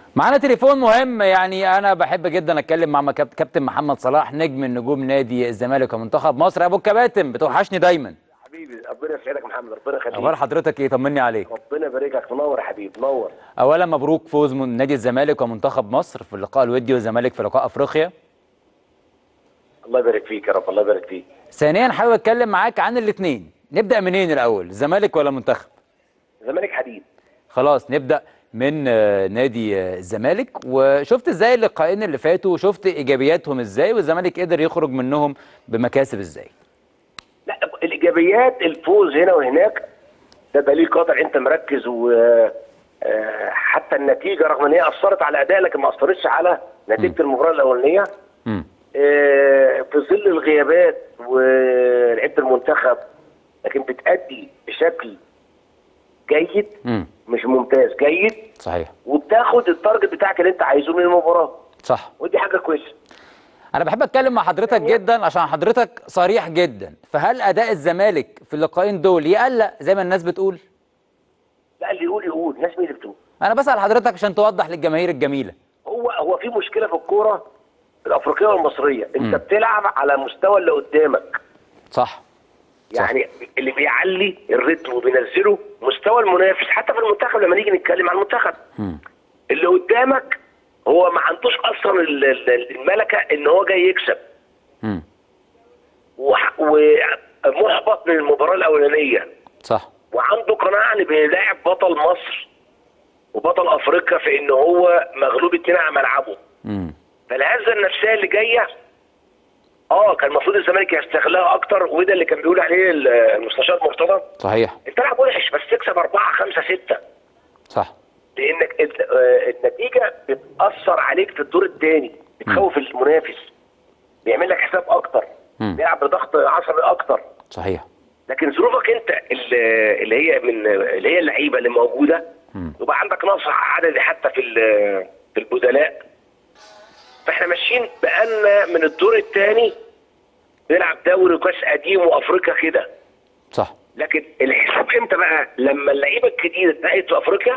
معانا تليفون مهم يعني انا بحب جدا اتكلم مع كاب- كابتن محمد صلاح نجم من نجوم نادي الزمالك ومنتخب مصر ابو الكباتن بتوحشني دايما حبيبي ربنا يسعدك يا محمد ربنا اخبار يخليك حضرتك ايه طمني عليك ربنا يبارك لك منور يا حبيبي منور اولا مبروك فوز من نادي الزمالك ومنتخب مصر في اللقاء الودي والزمالك في لقاء افريقيا الله يبارك فيك يا رب الله يبارك فيك ثانيا حابب اتكلم معاك عن الاثنين نبدا منين الاول الزمالك ولا منتخب زمالك حديد خلاص نبدا من آه، نادي آه، الزمالك وشفت ازاي اللقاءين اللي فاتوا وشفت ايجابياتهم ازاي والزمالك قدر يخرج منهم بمكاسب ازاي لا الايجابيات الفوز هنا وهناك ده دليل قاطع انت مركز و آه، حتى النتيجه رغم ان هي اثرت على اداء لكن ما اثرتش على نتيجه المباراه الاولانيه امم آه، في ظل الغيابات ولعيبه المنتخب لكن بتأدي بشكل جيد امم مش ممتاز جيد صحيح وبتاخد التارجت بتاعك اللي انت عايزه من المباراه صح ودي حاجه كويسه انا بحب اتكلم مع حضرتك جدا عشان حضرتك صريح جدا فهل اداء الزمالك في اللقاءين دول يقلق زي ما الناس بتقول لا اللي يقول يقول ناس مين اللي بتقول انا بسال حضرتك عشان توضح للجماهير الجميله هو هو في مشكله في الكوره الافريقيه والمصريه انت مم. بتلعب على مستوى اللي قدامك صح صح. يعني اللي بيعلي الريتم وبينزله مستوى المنافس حتى في المنتخب لما نيجي نتكلم عن المنتخب مم. اللي قدامك هو ما عندوش اصلا ال- ال- الملكه ان هو جاي يكسب مم. وح- ومحبط من المباراه الاولانيه صح وعنده قناعه ان بيلاعب بطل مصر وبطل افريقيا في ان هو مغلوب اتنين على ملعبه مم. فالهزه النفسيه اللي جايه اه كان المفروض الزمالك يستغلها اكتر وده اللي كان بيقول عليه ال- المستشار مرتضى صحيح انت تلعب وحش بس تكسب اربعه خمسه سته صح لانك ال- آه، النتيجه بتاثر عليك في الدور الثاني بتخوف المنافس بيعمل لك حساب اكتر مم. بيلعب بضغط عصبي اكتر صحيح لكن ظروفك انت اللي اللي هي من اللي هي اللعيبه اللي موجوده مم. يبقى عندك نقص عددي حتى في ال- في البدلاء فاحنا ماشيين بقالنا من الدور الثاني بنلعب دوري وكاس قديم وافريقيا كده صح لكن الحساب امتى بقى لما اللعيبه الجديده اتنقلت في افريقيا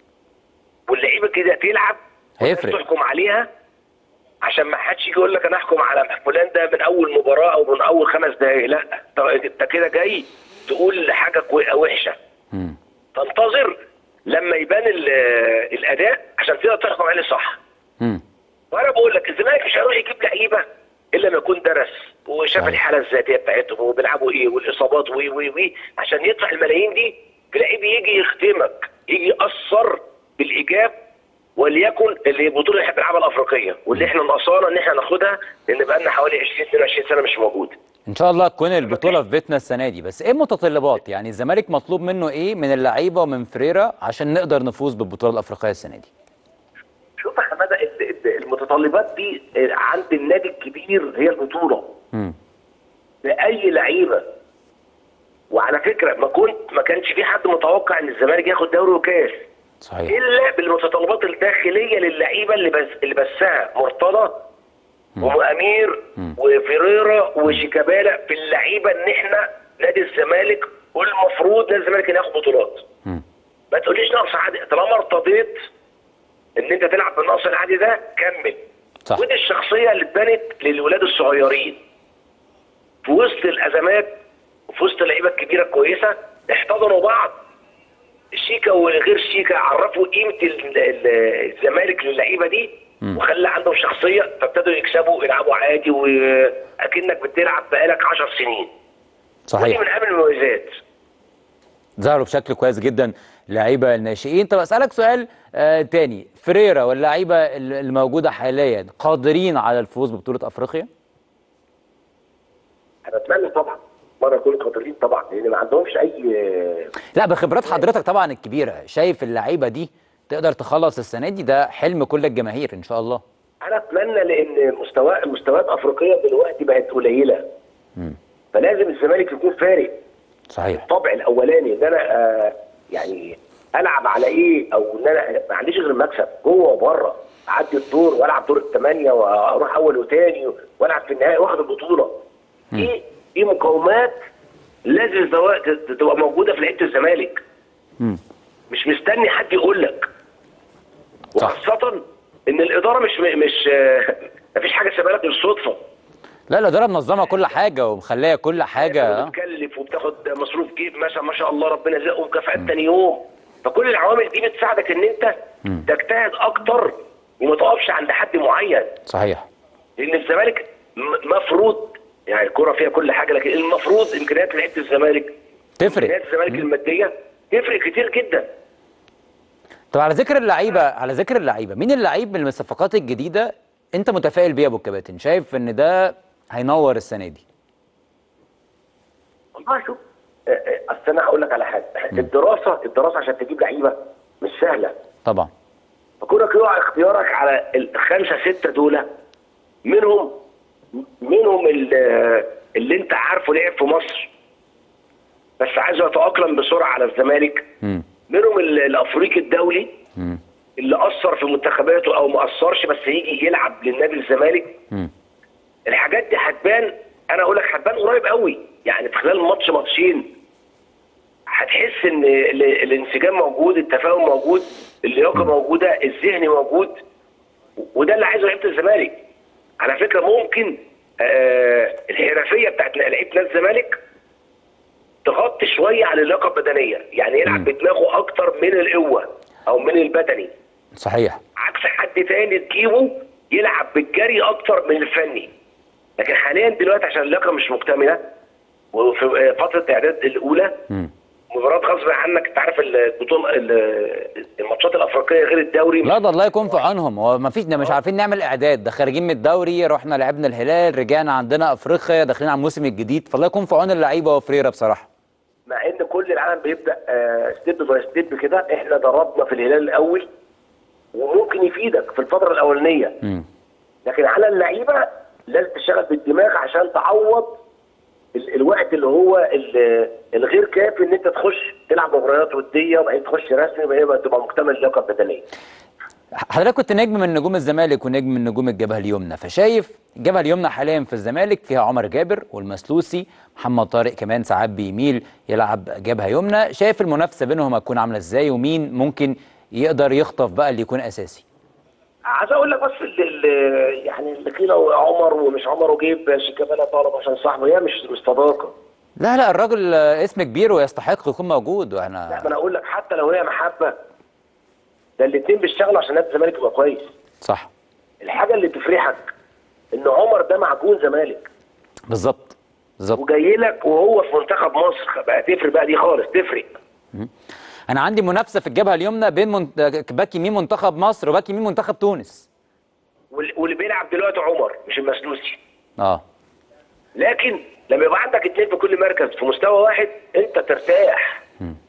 واللعيبه الجديده تلعب هيفرق. تحكم عليها عشان ما حدش يجي يقول لك انا احكم على فلان ده من اول مباراه او من اول خمس دقائق لا طب انت كده جاي تقول حاجه كوي- وحشه مم. تنتظر لما يبان ال- الاداء عشان تقدر تحكم عليه صح مم. وانا بقول لك الزمالك مش هيروح يجيب لعيبه الا لما يكون درس وشاف صحيح. الحاله الذاتيه بتاعتهم وبيلعبوا ايه والاصابات وي وي وي عشان يدفع الملايين دي في لعيب يجي يختمك يجي ياثر بالايجاب وليكن اللي بطوله اللي احنا بنلعبها الافريقيه واللي احنا ناقصانا ان احنا ناخدها لان بقى لنا حوالي 20 22 سنه مش موجود ان شاء الله تكون البطوله في بيتنا السنه دي بس ايه المتطلبات يعني الزمالك مطلوب منه ايه من اللعيبه ومن فريرا عشان نقدر نفوز بالبطوله الافريقيه السنه دي شوف يا حماده ال- ال- المتطلبات دي عند النادي الكبير هي البطوله مم. لاي لعيبه وعلى فكره ما كنت ما كانش في حد متوقع ان الزمالك ياخد دوري وكاس صحيح الا بالمتطلبات الداخليه للعيبه اللي بس اللي بسها مرتضى وامير وفيريرا وشيكابالا في اللعيبه ان احنا نادي الزمالك والمفروض نادي الزمالك ياخد بطولات مم. ما تقوليش نقص عادي طالما ارتضيت ان انت تلعب بالنقص العادي ده كمل صح ودي الشخصيه اللي اتبنت للولاد الصغيرين في وسط الازمات وفي وسط اللعيبه الكبيره الكويسه احتضنوا بعض شيكا وغير شيكا عرفوا قيمه ال- ال- الزمالك للعيبه دي وخلى عندهم شخصيه فابتدوا يكسبوا يلعبوا عادي واكنك بتلعب بقالك 10 سنين ودي صحيح من اهم المميزات ظهروا بشكل كويس جدا لعيبه الناشئين طب اسالك سؤال آه تاني فريرا واللعيبه ال- الموجوده حاليا قادرين على الفوز ببطوله افريقيا انا اتمنى طبعا مره يكونوا قادرين طبعا لان ما عندهمش اي لا بخبرات حضرتك طبعا الكبيره شايف اللعيبه دي تقدر تخلص السنه دي ده حلم كل الجماهير ان شاء الله انا اتمنى لان مستوى مستويات افريقيه دلوقتي بقت قليله فلازم الزمالك يكون فارق صحيح الطبع الاولاني ان انا آه يعني العب على ايه او ان انا ما عنديش غير المكسب جوه وبره اعدي الدور والعب دور الثمانيه واروح اول وثاني والعب في النهائي واخد البطوله دي دي مقومات لازم تبقى- تبقى موجوده في لعيبه الزمالك مم. مش مستني حد يقول لك صح. وخاصه ان الاداره مش مش آه، مفيش حاجه سابها لك بالصدفه لا الاداره منظمه كل حاجه ومخليه كل حاجه آه. بتكلف وبتاخد مصروف جيب مثلا ما شاء الله ربنا يرزقه مكافآت تاني يوم فكل العوامل دي بتساعدك ان انت تجتهد اكتر وما تقفش عند حد معين صحيح لان الزمالك م- مفروض يعني الكوره فيها كل حاجه لكن المفروض امكانيات لعيبه الزمالك تفرق امكانيات الزمالك الماديه تفرق كتير جدا طب على ذكر اللعيبه على ذكر اللعيبه مين اللعيب من الصفقات الجديده انت متفائل بيه يا ابو الكباتن شايف ان ده هينور السنه دي والله شوف آه، آه، اصل انا هقول لك على حاجه الدراسه الدراسه عشان تجيب لعيبه مش سهله طبعا فكونك يقع اختيارك على الخمسه سته دول منهم منهم ال- اللي انت عارفه لعب في مصر بس عايز يتاقلم بسرعه على الزمالك امم منهم ال- الافريقي الدولي امم اللي اثر في منتخباته او ما اثرش بس يجي يلعب للنادي الزمالك امم الحاجات دي هتبان انا اقول لك هتبان قريب قوي يعني في خلال ماتش ماتشين هتحس ان ال- الانسجام موجود التفاهم موجود اللياقه موجوده الذهن موجود وده اللي عايزه لعيبه الزمالك على فكره ممكن آه الحرفيه بتاعت لعيبه نادي الزمالك تغطي شويه على اللياقه البدنيه يعني يلعب بدماغه اكتر من القوه او من البدني صحيح عكس حد تاني تجيبه يلعب بالجري اكتر من الفني لكن حاليا دلوقتي عشان اللياقه مش مكتمله وفي فتره الاعداد الاولى امم مباراه غصب عنك انت عارف البطوله ال- الماتشات الافريقيه غير الدوري لا ده الله يكون في عونهم هو ما فيش ده مش عارفين نعمل اعداد ده خارجين من الدوري رحنا لعبنا الهلال رجعنا عندنا افريقيا داخلين على الموسم الجديد فالله يكون في عون اللعيبه وفريرة بصراحه مع ان كل العالم بيبدا ستيب باي ستيب كده احنا دربنا في الهلال الاول وممكن يفيدك في الفتره الاولانيه امم لكن على اللعيبه لازم تشتغل بالدماغ عشان تعوض ال- الوقت اللي هو ال- الغير كافي ان انت تخش تلعب مباريات وديه وبعدين تخش رسمي وبعدين تبقى مكتمل اللياقه البدنيه. حضرتك كنت نجم من نجوم الزمالك ونجم من نجوم الجبهه اليمنى فشايف الجبهه اليمنى حاليا في الزمالك فيها عمر جابر والمسلوسي محمد طارق كمان ساعات بيميل يلعب جبهه يمنى شايف المنافسه بينهم هتكون عامله ازاي ومين ممكن يقدر يخطف بقى اللي يكون اساسي عايز اقول لك بس ال- ال- يعني اللي قيل عمر ومش عمر وجيب شيكابالا طالب عشان صاحبه هي مش مش صداقه. لا لا الراجل آه، اسم كبير ويستحق يكون موجود لا واحنا ما انا اقول لك حتى لو هي محبه ده الاثنين بيشتغلوا عشان نادي الزمالك يبقى كويس. صح الحاجه اللي تفرحك ان عمر ده معجون زمالك بالظبط بالظبط وجاي لك وهو في منتخب مصر بقى تفرق بقى دي خالص تفرق انا عندي منافسه في الجبهه اليمنى بين منت... باك يمين منتخب مصر وباك يمين منتخب تونس وال- واللي بيلعب دلوقتي عمر مش المسلوسي اه لكن لما يبقى عندك اتنين في كل مركز في مستوى واحد انت ترتاح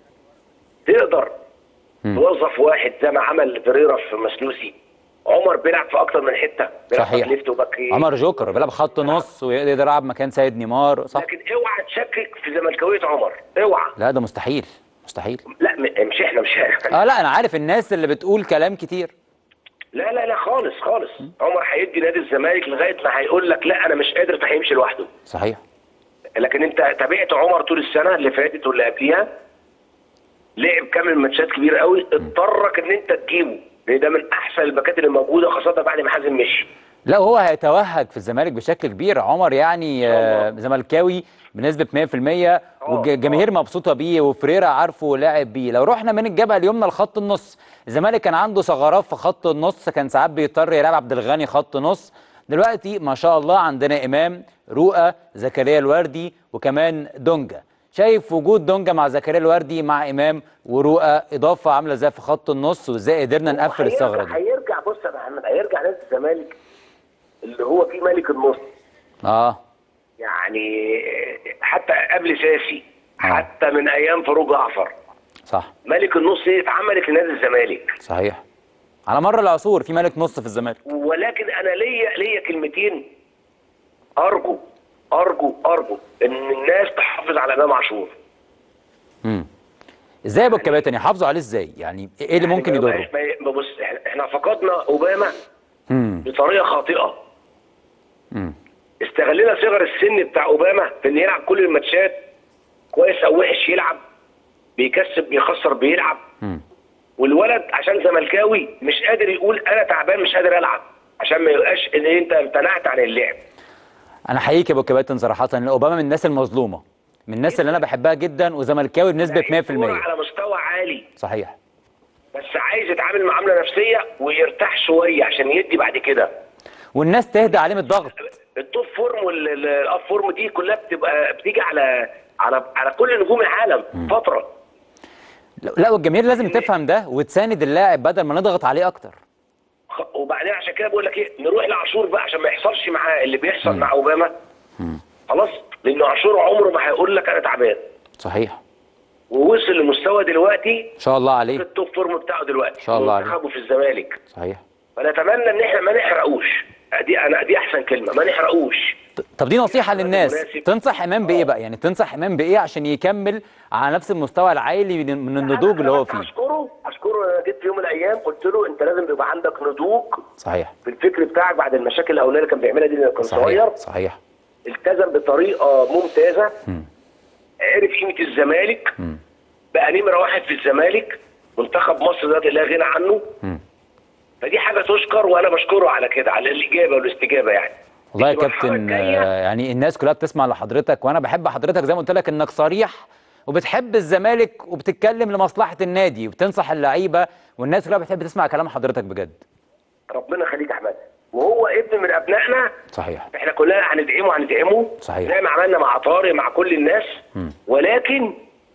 تقدر توظف واحد زي ما عمل فيريرا في مسلوسي عمر بيلعب في اكتر من حته بيلعب صحيح باك ليفت وباك عمر جوكر بيلعب خط نص ويقدر يلعب مكان سيد نيمار صح لكن اوعى تشكك في زملكاويه عمر اوعى لا ده مستحيل مستحيل لا م- مش احنا مش احنا اه لا انا عارف الناس اللي بتقول كلام كتير لا لا لا خالص خالص عمر هيدي نادي الزمالك لغايه ما هيقول لك لا انا مش قادر فهيمشي لوحده صحيح لكن انت تابعت عمر طول السنه اللي فاتت واللي قبليها لعب كامل ماتشات كبير قوي اضطرك ان انت تجيبه لان ده من احسن الباكات اللي موجوده خاصه بعد ما حازم مشي لا هو هيتوهج في الزمالك بشكل كبير عمر يعني آه، زملكاوي بنسبة 100% والجماهير مبسوطة بيه وفريرا عارفه ولاعب بيه لو رحنا من الجبهة اليمنى لخط النص الزمالك كان عنده ثغرات في خط النص كان ساعات بيضطر يلعب عبد الغني خط نص دلوقتي ما شاء الله عندنا إمام رؤى زكريا الوردي وكمان دونجا شايف وجود دونجا مع زكريا الوردي مع إمام ورؤى إضافة عاملة ازاي في خط النص وازاي قدرنا نقفل هيرجع- الثغرة دي هيرجع بص يا محمد هيرجع نادي الزمالك اللي هو فيه ملك النص اه يعني حتى قبل ساسي حتى من ايام فاروق جعفر صح ملك النص دي اتعملت لنادي الزمالك صحيح على مر العصور في ملك نص في الزمالك ولكن انا ليا ليا كلمتين ارجو ارجو ارجو ان الناس تحافظ على امام عاشور امم ازاي يا ابو الكباتن يحافظوا عليه ازاي يعني ايه اللي ممكن ما يضره يبقاش- ما ي- بص إحنا- احنا فقدنا اوباما امم بطريقه خاطئه امم استغلنا صغر السن بتاع اوباما في ان يلعب كل الماتشات كويس او وحش يلعب بيكسب بيخسر بيلعب امم والولد عشان زملكاوي مش قادر يقول انا تعبان مش قادر العب عشان ما يبقاش ان انت امتنعت عن اللعب انا حقيقي يا ابو كباتن صراحه ان اوباما من الناس المظلومه من الناس اللي انا بحبها جدا وزملكاوي بنسبه لعيب كورة 100% على مستوى عالي صحيح بس عايز يتعامل معامله نفسيه ويرتاح شويه عشان يدي بعد كده والناس تهدى عليه من الضغط التوب فورم والاف فورم دي كلها بتبقى بتيجي على على على كل نجوم العالم فتره لا والجماهير لازم تفهم ده وتساند اللاعب بدل ما نضغط عليه اكتر خ- وبعدين عشان كده بقول لك ايه نروح لعاشور بقى عشان ما يحصلش معاه اللي بيحصل مع اوباما خلاص لان عاشور عمره ما هيقول لك انا تعبان صحيح ووصل لمستوى دلوقتي ان شاء الله في عليه التوب فورم بتاعه دلوقتي إن شاء الله عليه. منتخبه في الزمالك صحيح فنتمنى ان احنا ما نحرقوش دي انا دي احسن كلمه ما نحرقوش ط- طب دي نصيحه للناس مناسب. تنصح امام بايه بقى يعني تنصح امام بايه عشان يكمل على نفس المستوى العالي من من النضوج اللي هو فيه اشكره اشكره انا جيت في يوم من الايام قلت له انت لازم يبقى عندك نضوج صحيح في الفكر بتاعك بعد المشاكل الاولانيه اللي كان بيعملها دي لما كان صغير صحيح صحيح التزم بطريقه ممتازه مم. عرف قيمه الزمالك مم. بقى نمره واحد في الزمالك منتخب مصر دلوقتي لا غنى عنه مم. فدي حاجه تشكر وانا بشكره على كده على الاجابه والاستجابه يعني والله يا المرحلة كابتن الجاية- آه، يعني الناس كلها بتسمع لحضرتك وانا بحب حضرتك زي ما قلت لك انك صريح وبتحب الزمالك وبتتكلم لمصلحه النادي وبتنصح اللعيبه والناس كلها بتحب تسمع كلام حضرتك بجد ربنا يخليك يا احمد وهو ابن من ابنائنا صحيح احنا كلنا هندعمه هندعمه صحيح. زي ما عملنا مع طارق مع كل الناس مم. ولكن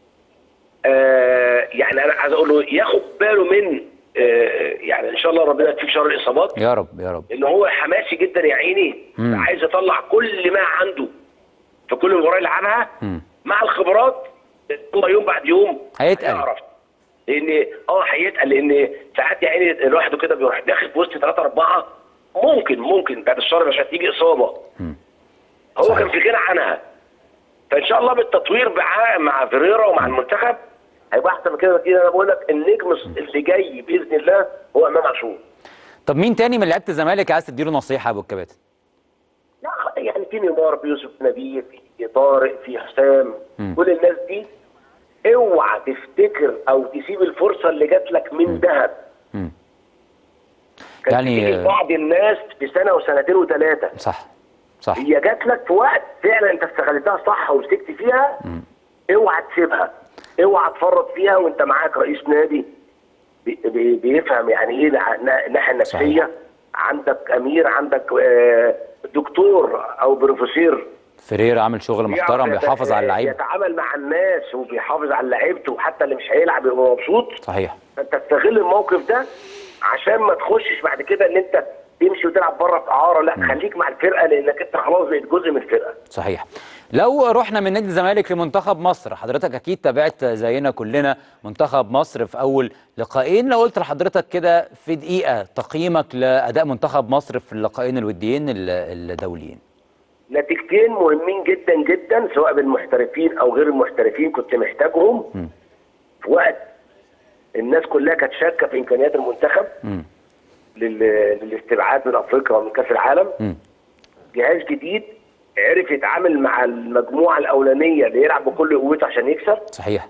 آه يعني انا عايز اقول له ياخد باله من آه يعني ان شاء الله ربنا يكفيك شر الاصابات يا رب يا رب ان هو حماسي جدا يا عيني مم. عايز يطلع كل ما عنده في كل مباراه يلعبها مم. مع الخبرات هو يوم بعد يوم هيتقل. هيعرف لان اه هيتقل لان ساعات يا عيني لوحده كده بيروح داخل في وسط ثلاثه اربعه ممكن ممكن بعد الشر مش هتيجي اصابه مم. هو صحيح. كان في غنى عنها فان شاء الله بالتطوير معاه مع فيريرا ومع المنتخب هيبقى احسن من كده بكتير انا بقول لك النجم اللي جاي باذن الله هو امام عاشور طب مين تاني من لعيبه الزمالك عايز تديله نصيحه يا ابو الكباتن لا يعني في نيمار في يوسف نبيه في طارق في حسام مم. كل الناس دي اوعى تفتكر او تسيب الفرصه اللي جات لك من ذهب مم. كانت يعني- بتيجي لبعض الناس في سنه وسنتين وثلاثه صح صح هي جات لك في وقت فعلا انت استغلتها صح ومسكت فيها اوعى تسيبها اوعى تفرط فيها وانت معاك رئيس نادي بي- بي- بيفهم يعني ايه الع- الناحيه النفسيه صحيح. عندك امير عندك آه، دكتور او بروفيسور فريرا عامل شغل محترم بيعرف بيحافظ على يت- اللعيبه يتعامل مع الناس وبيحافظ على لعيبته وحتى اللي مش هيلعب يبقى مبسوط صحيح فانت تستغل الموقف ده عشان ما تخشش بعد كده ان انت تمشي وتلعب بره في اعاره لا خليك مع الفرقه لانك انت خلاص بقيت جزء من الفرقه صحيح لو رحنا من نادي الزمالك لمنتخب مصر حضرتك اكيد تابعت زينا كلنا منتخب مصر في اول لقاءين لو قلت لحضرتك كده في دقيقه تقييمك لاداء منتخب مصر في اللقاءين الوديين ال- الدوليين نتيجتين مهمين جدا جدا سواء بالمحترفين او غير المحترفين كنت محتاجهم مم. في وقت الناس كلها كانت شاكه في امكانيات المنتخب مم. لل- للاستبعاد من افريقيا ومن كاس العالم مم. جهاز جديد عرف يتعامل مع المجموعه الاولانيه اللي يلعب بكل قوته عشان يكسب صحيح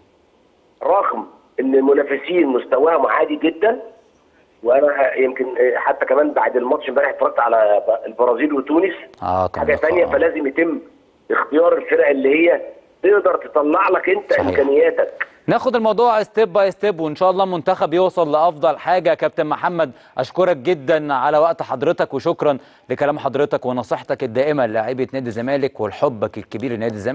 رغم ان المنافسين مستواهم عادي جدا وانا يمكن حتى كمان بعد الماتش امبارح اتفرجت على البرازيل وتونس اه كان حاجه لقاء. ثانيه فلازم يتم اختيار الفرق اللي هي تقدر تطلع لك انت صحيح. امكانياتك ناخد الموضوع ستيب باي ستيب وان شاء الله المنتخب يوصل لافضل حاجه يا كابتن محمد اشكرك جدا على وقت حضرتك وشكرا لكلام حضرتك ونصيحتك الدائمه للاعيبه نادي الزمالك وحبك الكبير لنادي الزمالك